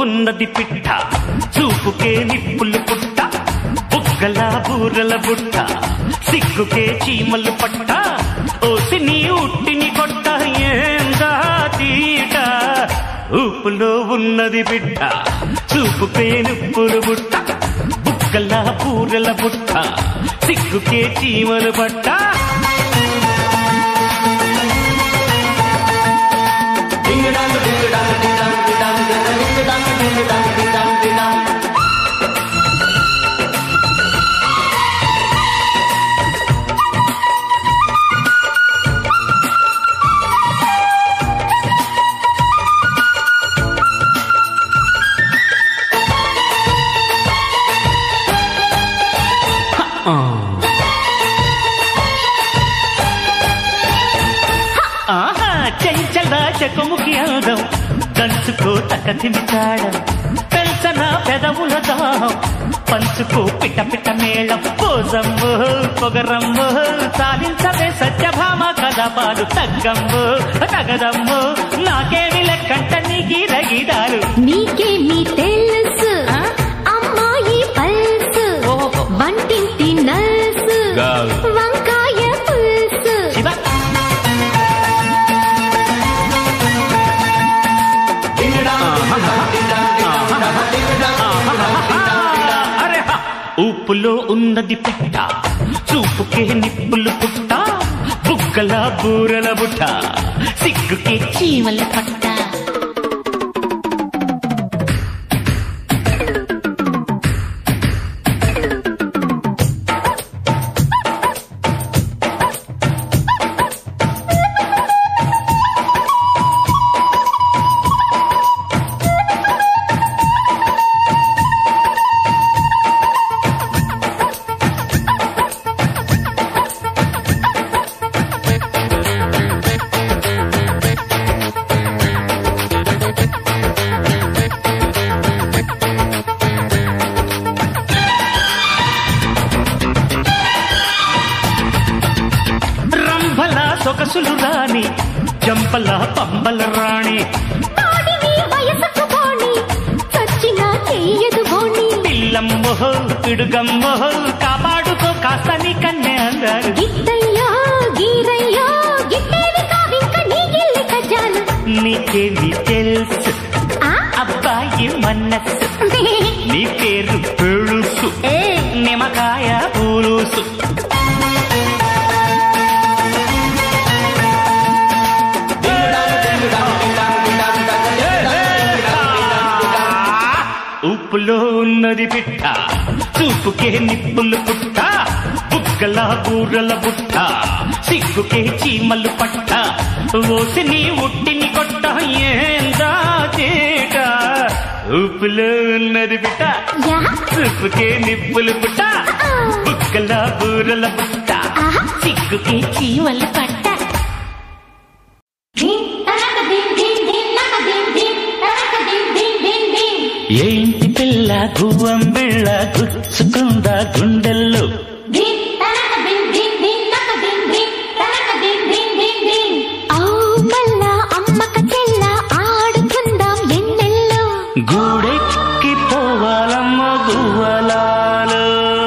ఉన్నది పిట్ట చూపుకే నిప్పులు పుట్ట బుగ్గల బూరల బుట్ట సిగ్గుకే చీమలు పట్ట ఓసి నీ ఉట్టిని కొట్ట ఏందా తీట ఊపులో ఉన్నది బిడ్డ చూపుకే నిప్పులు బుట్ట బుగ్గల బూరల బుట్ట సిగ్గుకే చీమలు పట్ట ఆహా చెంచల చెకుముకి అందం దంచుకో తక్కతిమితాడం పెంచన పెదవుల దాహం పంచుకో పిట్ట పిట్ట మేళం పోజమ్ము పొగరమ్ము సాధించవే సత్యభామ కదపాలు తగ్గమ్ము తగదమ్ము నాకేమి లెక్కంట నీ గీరగీదాలు నీకేమి తెలుసు ఆ? అమ్మాయి పల్సు ఓహో. వంటింటి నర్సు గాల్. వంకాయ పులుసు శివ అరే హ! ఊపులో ఉన్నది పిట్ట చూపుకే నిప్పులు పుట్ట బుగ్గల బూరల బుట్ట సిగ్గుకే చీమల పట్ట రంభల సొగసులు రాణి జంపల పంబల రాణి తాడిని వయసుకు పోని చచ్చినా చెయ్యదు బోని పిల్లమ్మో పిడుగమ్మో కాపాడుకో కాస్త నీ కన్నే అన్నారు గిట్టయ్యా గీరయ్యా గిట్టేవి కావింక నీ గిల్లి కజాలు నీకేమి తెలుసు ఆ? అబ్బాయి మనస్సు నీ పేరు పెళుసు ఏ నిమ్మకాయ పూలుసు ఉప్పులో ఉన్నది పిట్ట చూపుకే నిప్పులు పుట్ట బుగ్గల బూరల బుట్ట సిగ్గుకే చీమలు పట్ట ఓసి నీ ఉట్టిని కొట్ట ఏందా చేట ఉప్పులో ఉన్నది పిట్ట యా చూపుకే నిప్పులు పుట్ట బుగ్గల బూరల బుట్ట ఆహా. సిగ్గుకే చీమలు పట్ట ధిం తనక ధిం ధిం ధిం నక ధిం ధిం తనక ధిం ధిం ధిం ధిం ఏంటి పిల్ల గువ్వం బిళ్ళ గుచ్చుకుందా గుండెల్లో ధిం తనక ధిం ధిం ధిం నక ధిం ధిం తనక ధిం ధిం ధిం ధిం ఓ మల్ల అమ్మక చెల్ల ఆడుకుందాం ఎన్నెల్లో గూడెక్కి పోవాలమ్మ గువ్వలాలు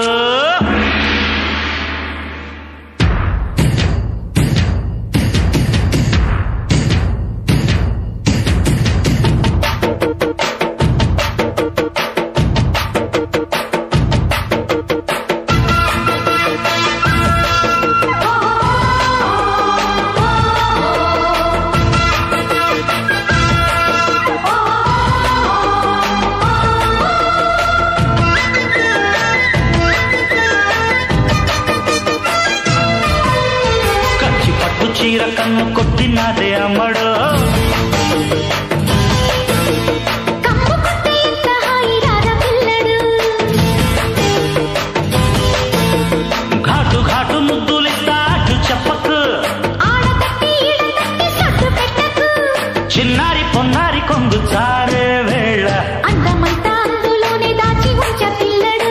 కచ్చి పట్టు చీర కన్ను కొట్టినదే అమ్మడు కమ్ము కొట్టే ఇంత హాయి రారా పిల్లడు ఘాటు ఘాటు ముద్దులిస్తా అటు చెప్పకు ఆడతట్టి ఈడతట్టి సట్టు పెట్టకు చిన్నారి పొన్నారి కొంగు చారే వేళ అందమంతా అందులోనే దాచి ఉంచ పిల్లడు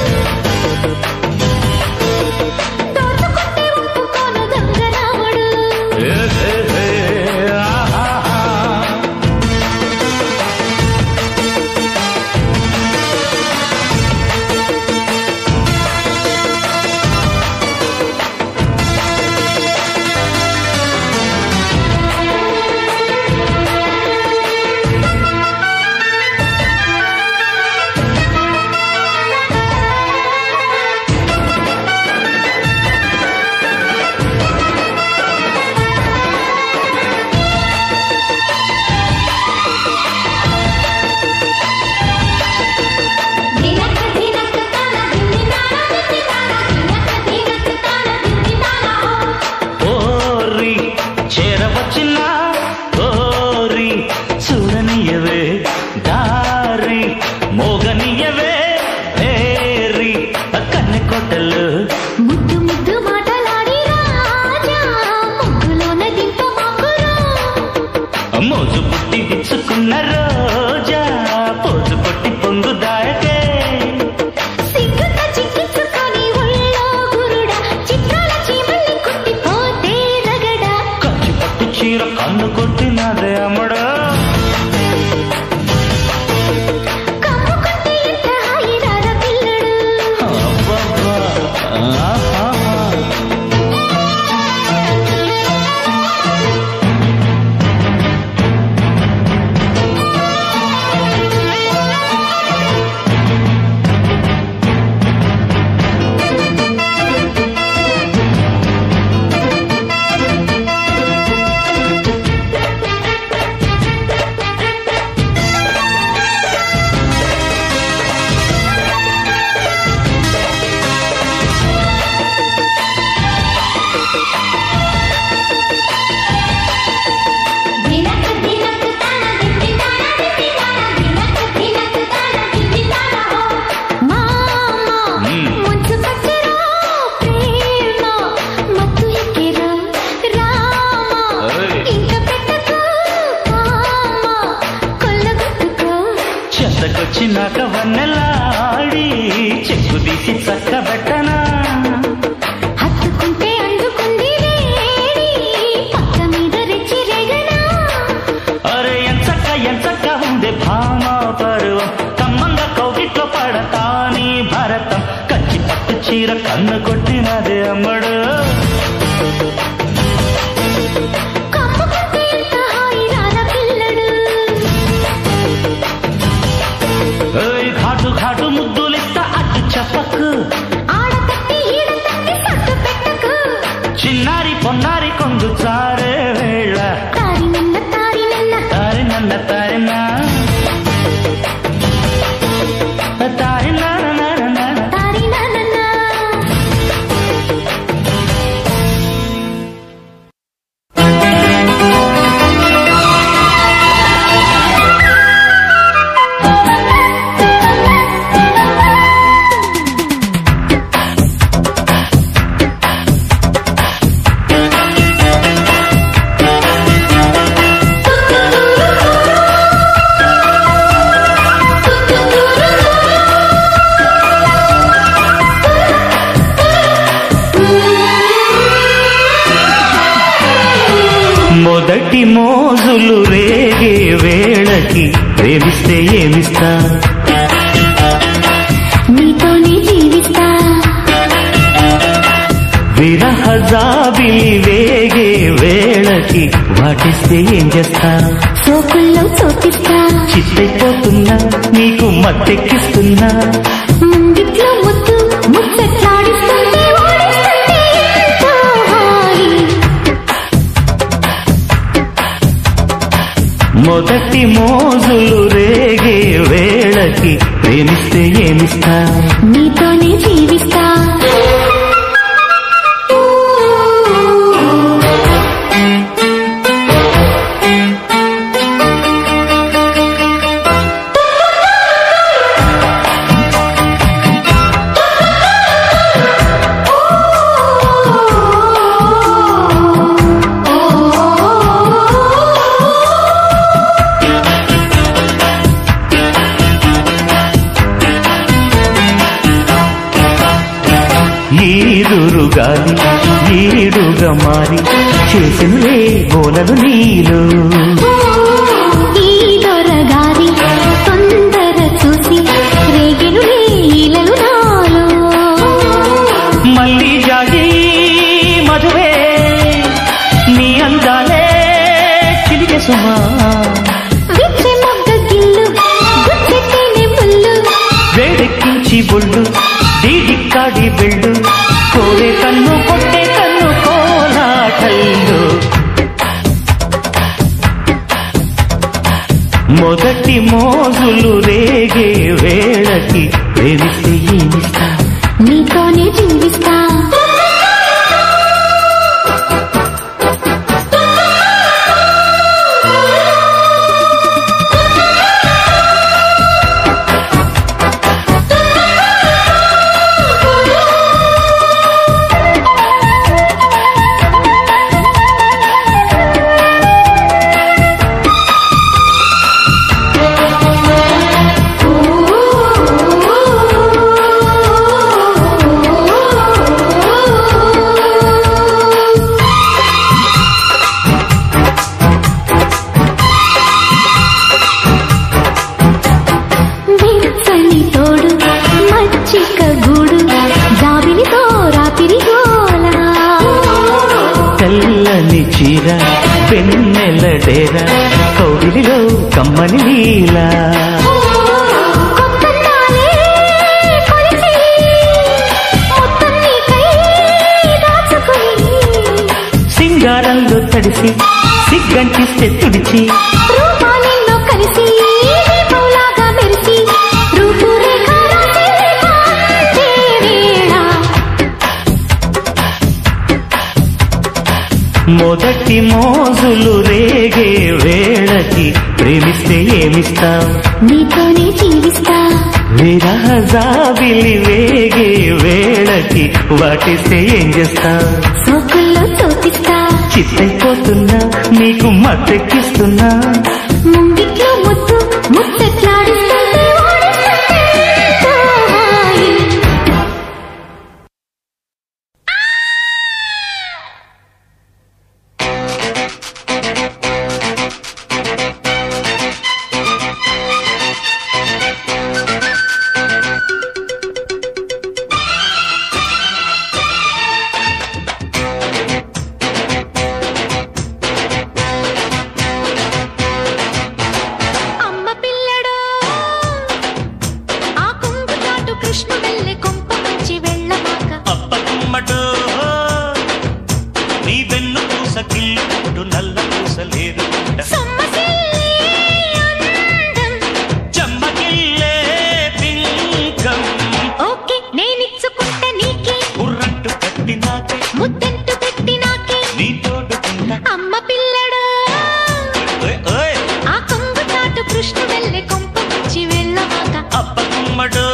దోచుకుంటే ఒప్పుకోను దొంగరాముడు ఏ, ఏ, ఏ, ఆహాహా. సిగ్గు తీసి చక్కబెట్టనా హత్తుకుంటే అందుకుంది వేడి పక్క మీద రెచ్చి రేగనా అరే ఎంచక్క ఎంచక్క ఉంది భామ పరువం కమ్మంగా కౌగిట్లో పడతా నీ భరతం కంచి పట్టు చీర కన్ను కొట్టినదే అమ్మడు కమ్ముకుంటే ఎంత హాయి రాల పిల్లడు ఏయ్ ఘాటు ఘాటు ముద్దులిస్తా అటు చెప్పకు ఆడతట్టి ఈడతట్టి సట్టు పెట్టకు చిన్నారి పొన్నారి కొంగు చారే వేళ తారి నన్న తారి నన్న తారి నన్న తారి నా తారి నాన నాన నాన. తారి నన్న మొదటి మోజులు రేగే వేళకి ప్రేమిస్తే ఏమిస్తా నీతోనే జీవిస్తా విరహ జాబిలి వేగే వేళకి వాటిస్తే ఏం చేస్తా సోకుల్లో చోటిస్తా చిత్తైపోతున్నా నీకు మత్తెక్కిస్తున్నా ముంగిట్లో ముద్దు ముచ్చట్లాడిస్తుంటే ఓడిస్తుంటే ఎంతో హాయి మొదటి మోజులు రేగే వేళకి ప్రేమిస్తే ఏమిస్తా నీతోనే జీవిస్తా ఈదురు గాలి ఈడుగా మారి చేసినలే గోలలు నీలో ఈ దొరగారి తొందర చూసి రేగిను నీలలు నాలో మళ్ళీ జాగి మధువే నీ అందాలే చిలికే సుమా విచ్చే మొగ్గ గిల్లు గుచ్చెట్టేనే ముల్లు వేడెక్కించి బొళ్ళు డీడిక్కాడి బెళ్ళు కోరే కన్ను కొట్టే కన్ను కోలాటల్లు మొదటి మోజులు రేగే వేళకి ప్రేమిస్తే ఏమిస్తా నీతోనే జీవిస్తా వెచ్చని తోడు మచ్చిక గూడు జాబిలితో రాత్రి గోల తెల్లని చీర పెన్నెల డేర కౌగిలిలో కమ్మని లీలా కొత్త తాళే కొలిచి మొత్తం నీకై దాచుకుని సింగారంలో తడిసి సిగ్గంటిస్తే తుడిచి రూపాలెన్నో కలిసి దీపంలాగా మెరిసి రూపురేఖ రాసే కాంతే వేళ మొదటి మోజులు రేగే వేళకి ప్రేమిస్తే ఏమిస్తా నీతోనే జీవిస్తా విరహ జాబిలి వేగే వేళకి వాటిస్తే ఏం చేస్తా సోకుల్లో తోపిస్తా చిత్తైపోతున్నా నీకు మత్తెక్కిస్తున్నా ముంగిట్లో ముద్దు ముచ్చట్లాడిస్తుంటే ఓడిస్తుంటే ఎంతో హాయి గుమ్మడు నీ వెన్ను పూస కిల్లుకుంటూ నల్ల పూసలేరు సొమ్మసిల్లి అందం చెమ్మకిల్లే పింకం ఓకే నేనిచ్చుకుంటా నీకే ఉర్రంటు కట్టినాకే ముద్దెంటు పెట్టి నాకే నీ తోడుకుంటా అమ్మ పిల్లడా ఓయ్ ఓయ్ ఆ కొంగు చాటు కృష్ణ వెళ్ళే కొంప వచ్చి వెళ్ళమాక అబ్బ గుమ్మడు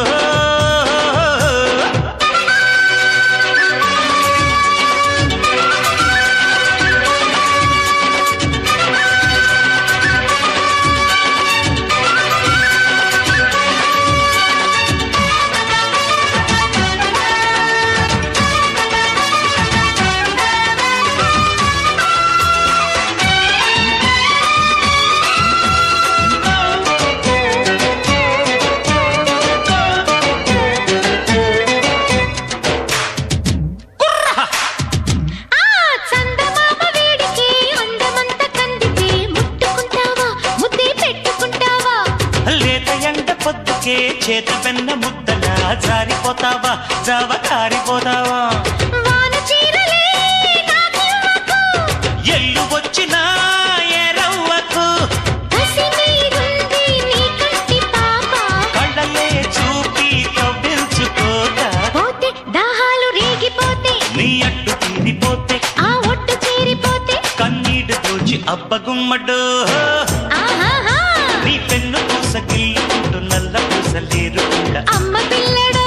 ఆ చందమామ వేడికి అందమంత కందితే ముట్టుకుంటావా ముద్దే పెట్టుకుంటావా లేత ఎండ పొద్దుకే చేత వెన్న ముద్దలా జారిపోతావా జావ కారిపోతావా వాన చీరలే నాకివ్వకు ఎల్లు వచ్చినా ఎరవ్వకు కసి మీరుంది నీ కంటి పాప కళ్ళలే చూపి కవ్వించుకోక పోతే దాహాలు రేగిపోతే నీ అట్టు తీరిపోతే ఆ ఒట్టు చేరిపోతే కన్నీడు దోచి అబ్బ గుమ్మడు ఆహాహా నీ పెన్ను పూస గిల్లుకుంటూ నల్ల పూసలేరు అమ్మ పిల్లడా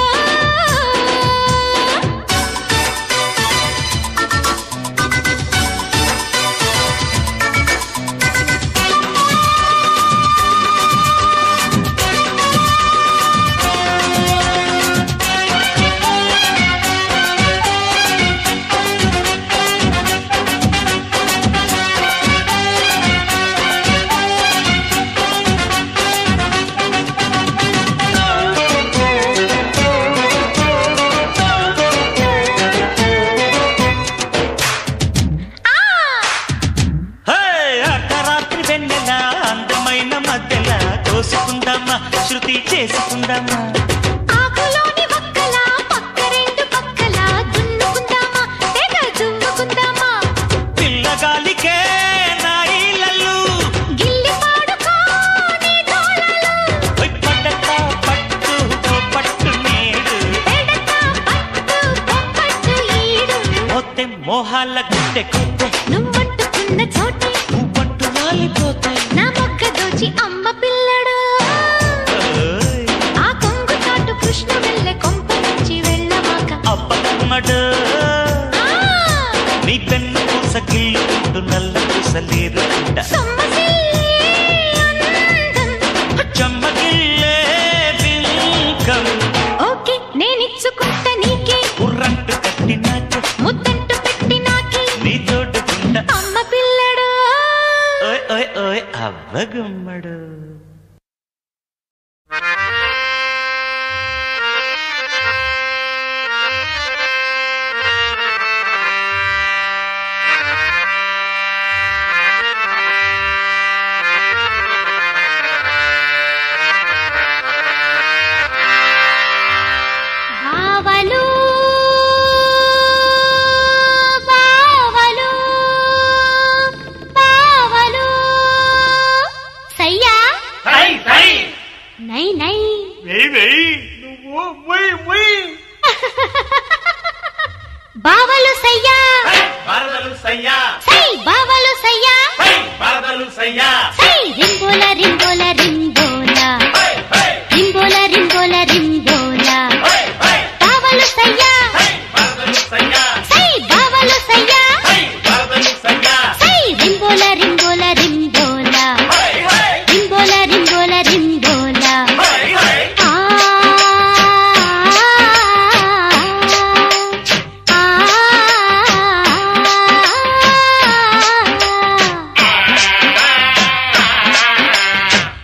ఆ హే, అర్ధరాత్రి వెన్నెల అందమైన మధ్యల తోసుకుందామా శృతి చేసుకుందామా ఆకులోని వక్కల పక్క రెండు పక్కల దున్నుకుందామా తెగ దుమ్ముకుందామా పిల్లగాలికే నాయిలల్లు గిల్లి పాడుకోని డోలలు ఒయ్ పడక పట్టు ఓ పట్టు నేడు పెడతా పట్టు పొప్పట్టు ఈడు మొత్తం మోహాల గుట్టె కొట్టె నువ్వంటుకున్న చోటే పువ్వట్టు వాలిపోతాయి నా మొక్క దోచి అమ్మ పిల్లడు ఓయ్, ఆ కొంగు చాటు కృష్ణ వెళ్ళే కొంప నుంచి వెళ్ళమాక అబ్బమ్మడు ఆ నీ పెన్ను పూస గిల్లుకుంటూ నల్ల పూసలేరు సొమ్మసిల్లి అందం చెమ్మగిల్లే బింకం ఓకే నేనిచ్చుకుంటా నీకే ఉర్రంటు కట్టినాక ముద్దంటు పెట్టి నాకే నీ తోడుకుంటా అమ్మ పిల్లడు ఓయ్ ఓయ్ ఓయ్ అవ్వగుమ్మడు బావలు బావలు బావలు సయ్యా హై హై నై నై వెయ్ వెయ్ నువ్వు వెయ్ వెయ్ బావలు సయ్యా వరదలు సయ్యా సై బావలు సయ్యా హై వరదలు సయ్యా సై రింబోల రింబోల రింబోల హై హై రింబోల రింబోల రింబోల హై హై బావలు సయ్యా హై వరదలు సయ్యా సై బావలు సయ్యా హై వరదలు సయ్యా సై రింబోల రింబోల రింబోల హై హై రింబోల రింబోల రింబోల హై హై ఆ ఆ ఆ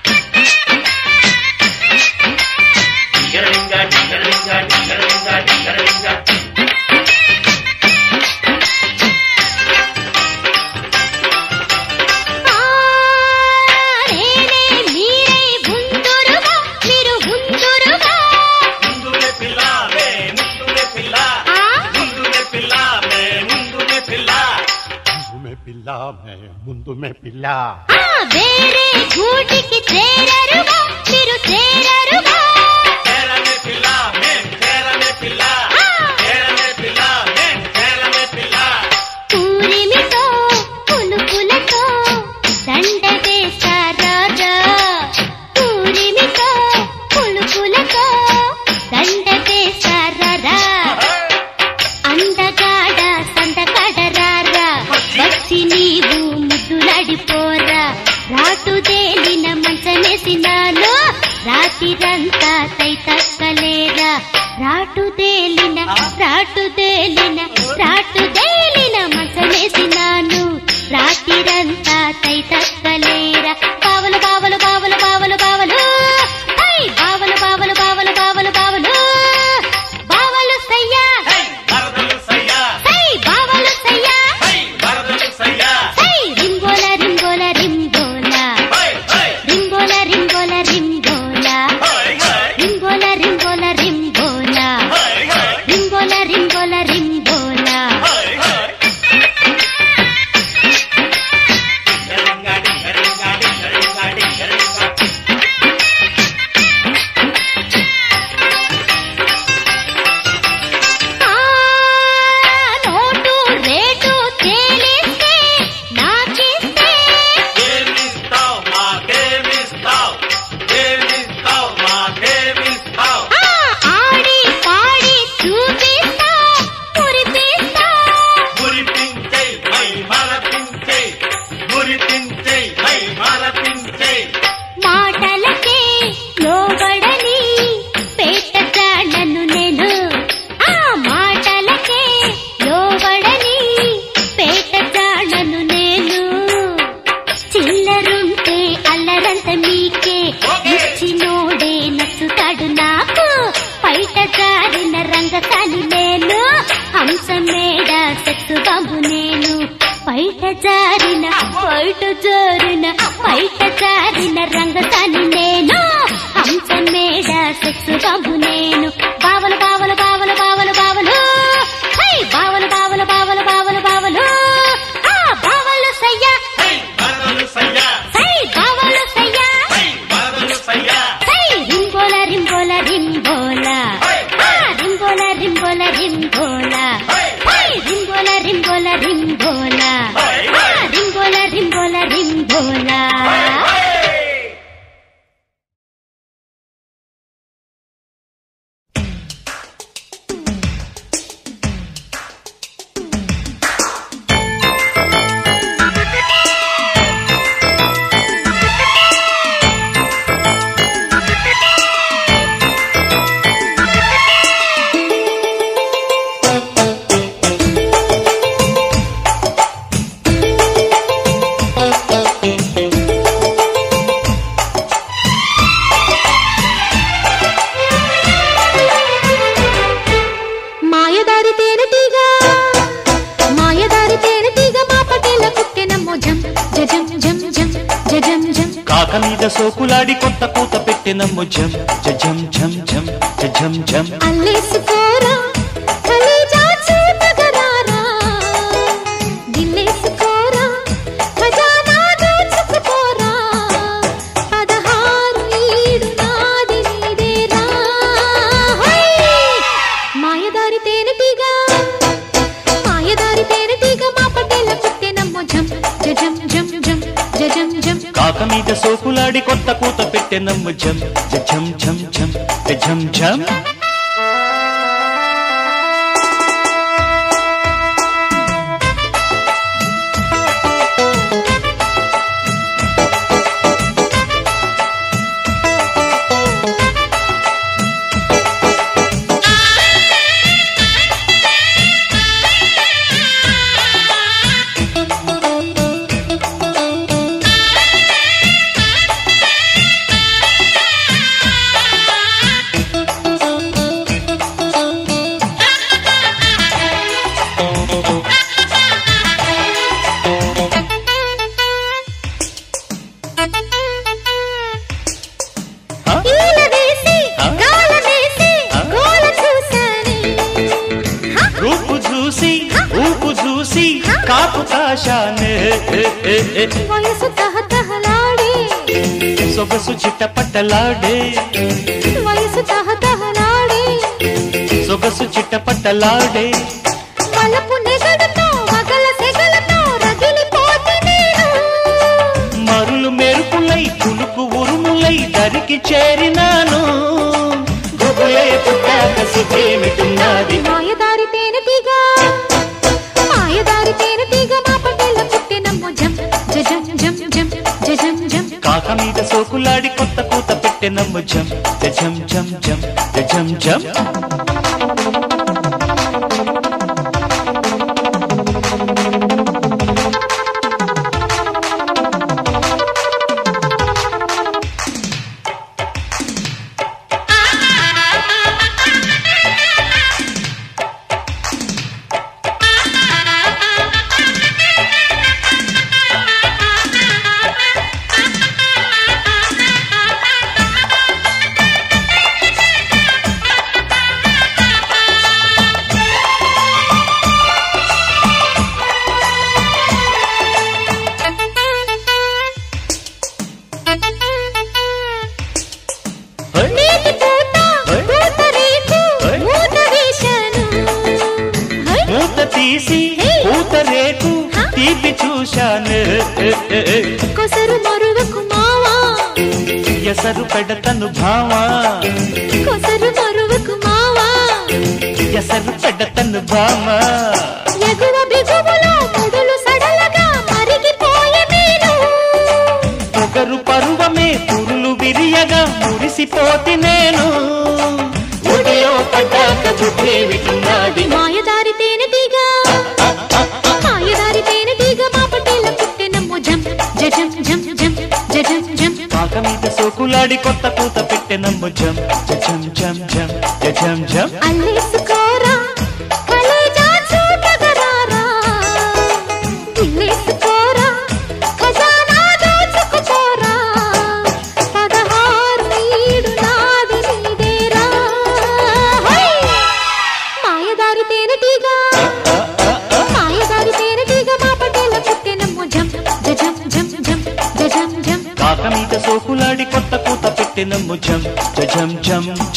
పిల్ల మే ముందు మే పిల్ల ఆ వేరే గూటికి చేరరుగా మీరు చేరరుగా చేరమే పిల్ల మేం చేరమే పిల్ల ఆ! చేరమే పిల్ల మేం చేరమే పిల్ల పూరిమితో పులుపులతో దండవేశారారా పూరిమితో పులుపులతో దండవేశారారా అందగాడ సందగాడరారా వచ్చి నీవు ముద్దులాడిపోరా రాటుదేలిన మంచమేసినాను రాతిరంతా తైతక్కలేరా రాటుదేలిన రాటుదేలిన రాటుదేలిన మంచమేసినాను రాతిరంతా తైతక్కలేరా బావలు బావలు బావలు బావలు బావలు హై! బావలు బావలు బావలు బావలు బావలు బావలు సయ్యా హై వరదలు సయ్యా హై బావలు సయ్యా హై వరదలు సయ్యా హై రింగోల రింగోల రింగోల హై హై రింగోల రింగోల రింగోల హై హై రింగోల రింగోల రింగోల హై హై రింగోల రింగోల రింగోల హై హై గరింగాడి గరింగాడి గరింగాడి గరింగాడి ఆ నోటు రేటు తేలిస్తే నాకిస్తే ఏమిస్తావ్ మాకేమిస్తావ్ ఏమిస్తావ్ మాకేమిస్తావ్ ఆ ఆడి పాడి చూపిస్తా మురిపిస్తా మురిపించే మై మరపించే మురిపించే మై మరపించే మాటలకే లోబడని పేట జాడను నేను ఆ మాటలకే లోబడని పేట జాడను నేను చిల్లరుంటే అల్లరంత మీకే ఇచ్చినోడే నచ్చుతాడు నాకు పైట జారిన రంగకాని నేను హంసమేడ సెట్టు బాబు నేను పైట జారిన పైట జారిన పైట జారిన రంగకాని నేను హంసమేడ సెట్టు బాబు నేను బావలు బావలు బావలు బావలు బావలు హై బావలు బావలు బావలు బావలు బావలు ఆ బావలు సయ్యా హై వరదలు సయ్యా హై బావలు సయ్యా హై వరదలు సయ్యా హై రింబోల రింబోల రింబోల హై ఆ హై రింబోల రింబోల రింబోల హై హై రింబోల రింబోల రింబోల హై ఆ హై రింబోల రింబోల రింబోల హై హై మాయదారి తేనెటీగ మాయదారి తేనెటీగ మా పటేల కుట్టెనమ్మో జం జజం జం జం జజం జం కాక మీద సోకులాడి కొత్త పూత పెట్టినమ్ము జం జం జం జం జం జం అల్లేసుకోరా కలేజా చూపగరారా గిల్లేసుకోరా ఖజానా దోచుకుపోరా పదహారు ఈడు నాది నీదేరా హై! మాయదారి తేనెటీగ మాయదారి తేనెటీగ మా పటేల పుట్టెనమ్మో జం జజం జం జం జజం జం కాక మీద సోకులాడి కొత్త పూత పెట్టినమ్ము జం జం జం జం జం జం ఈల వేసి ఆ? గాల వేసి ఆ? గోల చూసాని రూపు చూసి ఊపు చూసి కాపు కాశానే ఏ, ఏ, ఏ. వయసు తహతహలాడే సొగసు చిట్టపట్టలాడే వయసు తహతహలాడే సొగసు చిట్టపట్టలాడే వలపు నెగడుతో వగల సెగలతో రగిలిపోతే నేను మరులు మెరుపులై పులుకు ఉరుములై దరికి చేరినాను గుబులే పుట్టాక సుఖేమిటున్నది మాయదారి తేనెటీగ మాయదారి తేనెటీగ మా పటేల పుట్టినమ్ము జం జజం జం జం జజం జం కాక మీద సోకులాడి కొత్త కూత పెట్టెనమ్ము జం జం జం జం జం జం నేటి పూట పూత రేకు మూత వేశాను హై! మూత తీసి పూత రేకు తీపి చూశాను ఏ, ఏ, ఏ. కొసరు మరువకు మావా ఎసరు పెడతను భావా కొసరు మరువకు మావా ఎసరు పెడతను భామా ఎగువ బిగువులో ముడులు సడలగా మరిగిపోయే నేను పొగరు పరువమే పురులు విరియగా మురిసిపోతి నేను ఒడిలో పడ్డాక బుద్ధి విటున్నది మాయదారి తేనెటీగ మాయదారి తేనెటీగ మా పటేల పుట్టినమ్ము జం జజం జం జం జజం జం పాక మీద సోకులాడి కొత్త కూత పెట్టెనమ్ము జం జం జం జం జం జం అల్లేసుకోరా కలేజా చూపగరారా గిల్లేసుకోరా ఖజానా దోచుకుపోరా పదహారు నీడు నాది నీదేరా హై! మాయదారి తేనెటీగ మాయదారి తేనెటీగ మా పటేల పుట్టినమ్ము జం జజం జం జం జజం జం పాక మీద సోకులాడి కొత్త కూత పెట్టెనమ్ము జం జం జం